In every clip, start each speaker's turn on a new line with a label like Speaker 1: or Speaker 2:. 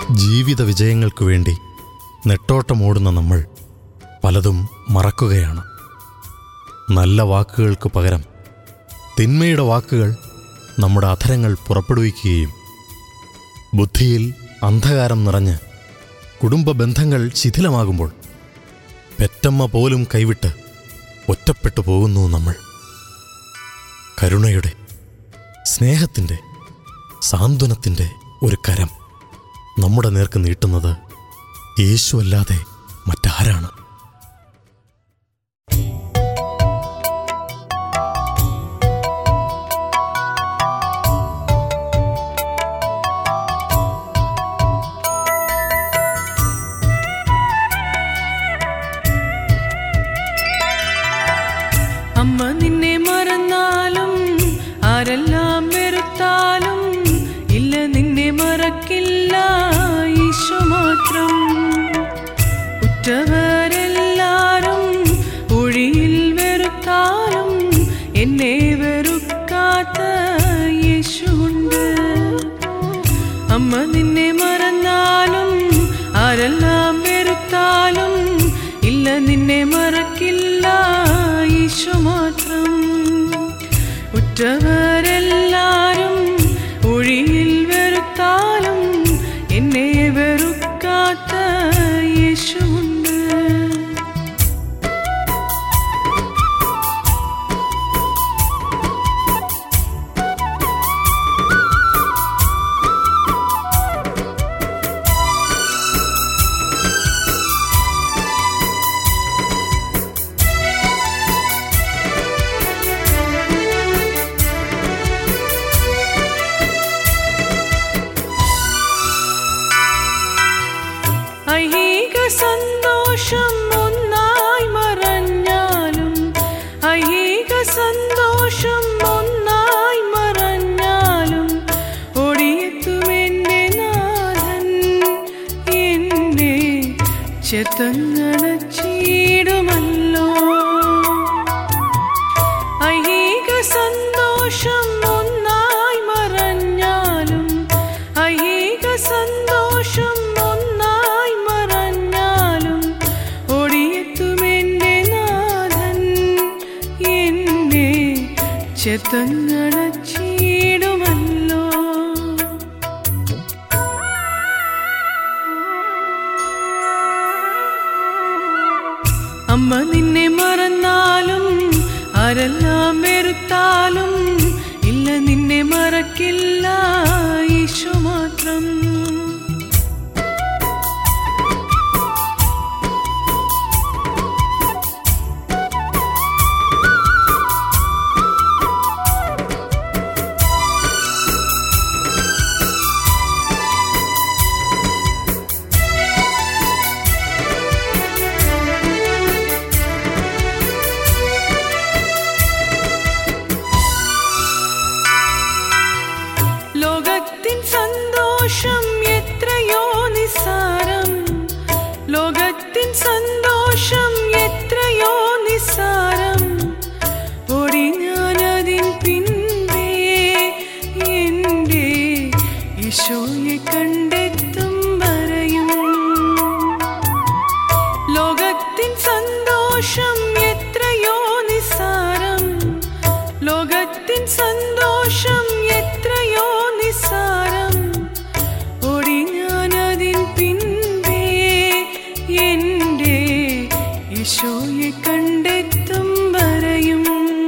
Speaker 1: ജീവിത വിജയങ്ങൾക്കു വേണ്ടി നെട്ടോട്ടമോടുന്ന നമ്മൾ പലതും മറക്കുകയാണ് നല്ല വാക്കുകൾക്ക് പകരം തിന്മയുടെ വാക്കുകൾ നമ്മുടെ അധരങ്ങൾ പുറപ്പെടുവിക്കുകയും ബുദ്ധിയിൽ അന്ധകാരം നിറഞ്ഞ് കുടുംബ ബന്ധങ്ങൾ ശിഥിലമാകുമ്പോൾ പെറ്റമ്മ പോലും കൈവിട്ട് ഒറ്റപ്പെട്ടു പോകുന്നു നമ്മൾ കരുണയുടെ സ്നേഹത്തിൻ്റെ സാന്ത്വനത്തിൻ്റെ ഒരു കരം നമ്മുടെ നേർക്ക് നീട്ടുന്നത് യേശുവല്ലാതെ മറ്റാരാണ്
Speaker 2: അമ്മ നിന്നെ മറന്നാലും ആരെല്ലാം വെറുത്താലും ഇല്ല നിന്നെ മറക്കില്ല ഈശോ മാത്രം ഉറ്റവരെല്ലാരും ഒഴിയിൽ വെറുത്താലും എന്നെ വെറുക്കാത്ത യേശുണ്ട് അമ്മ നിന്നെ മറന്നാലും ആരെല്ലാം വെറുത്താലും ഇല്ല നിന്നെ മറക്കില്ല ഈശോ മാത്രം ഉറ്റവരെല്ലാരും ഒഴിയിൽ വെറുത്താലും എന്നെ വെറുക്കാത്ത യേശുണ്ട് ഐഹിക സന്തോഷം ഒന്നായി മറഞ്ഞാലും ഐഹിക സന്തോഷം ഒന്നായി മറഞ്ഞാലും ഓടിയെത്തുമെന്റെ നാഥൻ എന്നെ ചെത്തങ്ങണച്ചിടുമല്ലോ ഐഹിക സന്തോഷം ഒന്നായി മറഞ്ഞാലും ഐഹിക സന്തോഷം ഒന്നായി മറഞ്ഞാലും ഓടിയെത്തുമെന്റെ നാഥൻ എന്നെ ചെത്തങ്ങണച്ചിടുമല്ലോ അമ്മ നിന്നെ മറന്നാലും ആരെല്ലാം വെറുത്താലും ഇല്ല നിന്നെ മറക്കില്ല ഈശോ മാത്രം ലോകത്തിൻ സന്തോഷം എത്രയോ നിസ്സാരം ലോകത്തിൻ സന്തോഷം എത്രയോ നിസ്സാരം ഓടി ഞാനതിൻ പിൻപേ എൻ്റെ ഈശോയെ കണ്ടെത്തും വരയും ലോകത്തിൻ സന്തോഷം എത്രയോ നിസ്സാരം ലോകത്തിൻ സന്തോഷം എത്രയോ നിസ്സാരം ഓടി ഞാനതിൻ പിൻപേ എൻ്റെ ഈശോയെ കണ്ടെത്തും വരയും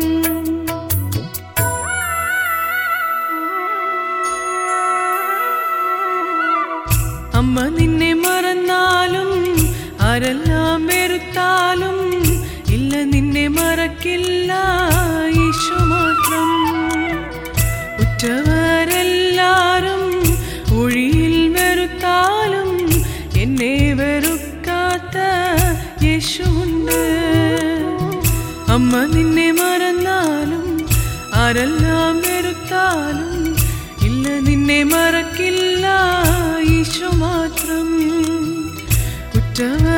Speaker 2: അമ്മ നിന്നെ മറന്നാലും ആരെല്ലാം വെറുത്താലും ഇല്ല നിന്നെ മറക്കില്ല ഈശോ മാത്രം ഉറ്റവരെല്ലാരും ഒഴിയിൽ വെറുത്താലും എന്നെ വെറുക്കാത്ത യേശുണ്ട് അമ്മ നിന്നെ മറന്നാലും ആരെല്ലാം വെറുത്താലും ഇല്ല നിന്നെ മറക്കില്ല ഈശോ മാത്രം ഉറ്റവ